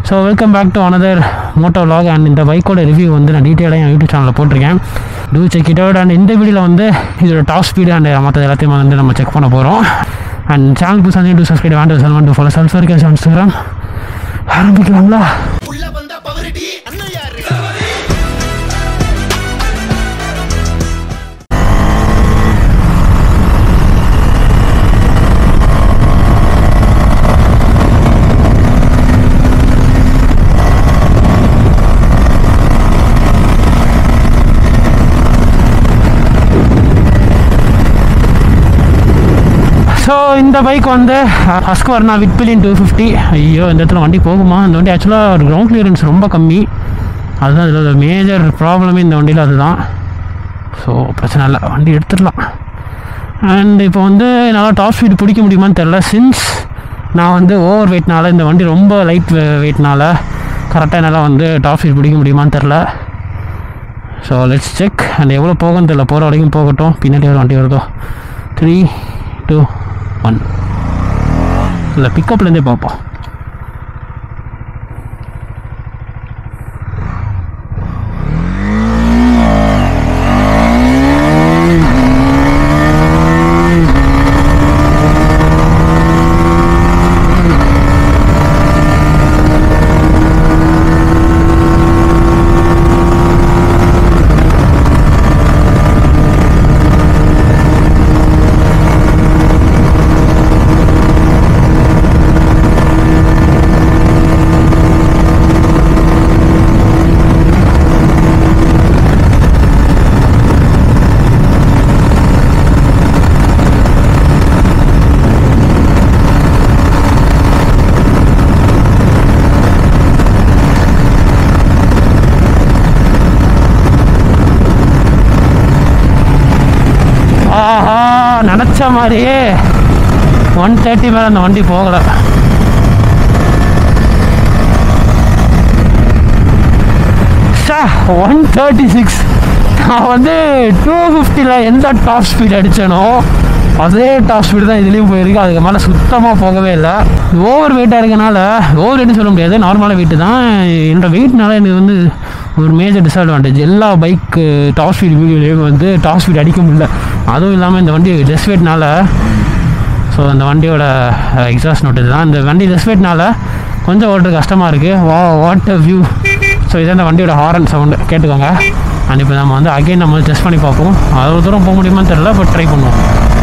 so welcome back to another moto vlog and இந்த பைக்கோட review வந்து நான் டீட்டெயிலாக என் யூடியூப் சேனலில் போட்டிருக்கேன் to check it out and இந்த வீடியோவில் வந்து இதோட டாப் ஸ்பீடு அண்ட் மற்ற எல்லாத்தையும் வந்து நம்ம செக் பண்ண போகிறோம் அண்ட் சேனல் புதுசாக டூ சப்ஸ்கிரைப் வேண்டு Selvan to follow sulphur gas Instagram ஆரம்பிக்கலாங்களா உள்ள வந்தா பவரடி அண்ணன் யாரு ஸோ இந்த பைக் வந்து ஹஸ்கவர்னா விட்பிலின் டூ ஃபிஃப்டி ஐயோ இந்த இடத்துல வண்டி போகுமா இந்த வண்டி ஆக்சுவலாக ஒரு கிரவுண்ட் கிளியரன்ஸ் ரொம்ப கம்மி அதுதான் இதில் மேஜர் ப்ராப்ளமே இந்த வண்டியில் அதுதான் ஸோ பிரச்சனை இல்லை வண்டி எடுத்துடலாம் அண்ட் இப்போ வந்து என்னால் டாப் ஸ்பீடு பிடிக்க முடியுமான்னு தெரில சின்ஸ் நான் வந்து ஓவர் வெயிட்னால இந்த வண்டி ரொம்ப லைட் வெயிட்னால கரெக்டாக என்னால் வந்து டாப் ஸ்பீட் பிடிக்க முடியுமான்னு தெரில ஸோ லெட்ஸ் செக் அண்ட் எவ்வளோ போகும்னு தெரில போகிற வரைக்கும் போகட்டும் பின்னாடி ஒரு வண்டி வருதோ த்ரீ டூ ஒன் இல்லை பிக்கப்லேருந்தே பார்ப்போம் ஆஹா நினச்ச மாதிரியே ஒன் தேர்ட்டி மேலே அந்த வண்டி போகலை ஒன் தேர்ட்டி சிக்ஸ் நான் வந்து டூ ஃபிஃப்டியில் எந்த டாப் ஸ்பீட் அடித்தேனோ அதே டாப் ஸ்பீடு தான் இதுலேயும் போயிருக்கு அதுக்கு மேலே சுத்தமாக போகவே இல்லை ஓவர் வெயிட்டாக இருக்கனால ஓவர் வெயிட்னு சொல்ல முடியாது நார்மலான வெயிட்டு தான் என்னோட வெயிட்னால எனக்கு வந்து ஒரு மேஜர் டிஸ்அட்வான்டேஜ் எல்லா பைக்கு டாப் ஸ்பீட் வீடியோலையும் வந்து டாப் ஸ்பீட் அடிக்க முடியல அதுவும் இல்லாமல் இந்த வண்டி லெஸ் வெயிட்னால ஸோ அந்த வண்டியோட எக்ஸாஸ்ட் நோட் இதுதான் இந்த வண்டி லெஸ் வெயிட்னால கொஞ்சம் ஓட்டுறது கஷ்டமாக இருக்குது வா வாட் அ வியூ ஸோ இதான் இந்த வண்டியோட ஹாரன் சவுண்டு கேட்டுக்கோங்க அண்ட் இப்போ நம்ம வந்து அகைன் நம்ம டெஸ்ட் பண்ணி பார்ப்போம் அவ்வளோ தூரம் போக முடியுமான்னு தெரில பட் ட்ரை பண்ணுவோம்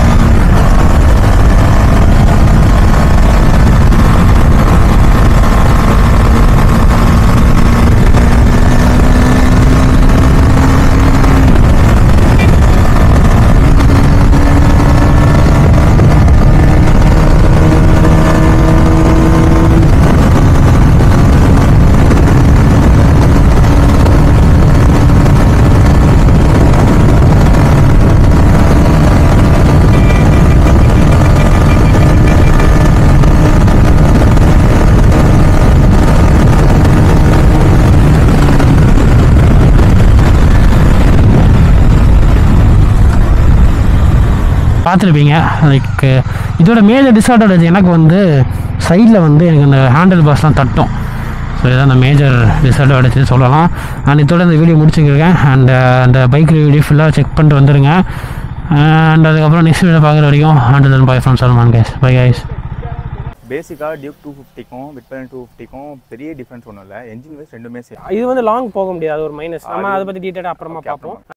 பார்த்துருப்பீங்க லைக் இதோட மேஜர் டிஸ்அட்வான்டேஜ் எனக்கு வந்து சைடில் வந்து எனக்கு அந்த ஹேண்டில் பாஸ்லாம் தட்டும் ஸோ இதான் அந்த மேஜர் டிஸ்அட்வான்டேஜ் சொல்லலாம் அண்ட் இதோட இந்த வீடியோ முடிச்சுக்கிருக்கேன் அண்ட் அந்த பைக் வீடியோ ஃபுல்லாக செக் பண்ணிட்டு வந்துடுங்க அண்ட் அதுக்கப்புறம் நெக்ஸ்ட் வீடியோ பார்க்குற வரைக்கும் hundred and bye from Salman guys bye guys பேசிக்காக டியூக் டூ ஃபிஃப்டிக்கும் விட்பன் டூ ஃபிஃப்டிக்கும் பெரிய டிஃப்ரென்ஸ் ஒன்றும் இல்லை என்ஜின் வைஸ் ரெண்டுமே சேம் இது வந்து லாங் போக முடியாது ஒரு மைனஸ் நம்ம அதை பற்றி டீட்டெயிலாக அப்புறமா Okay, பார்ப்போம்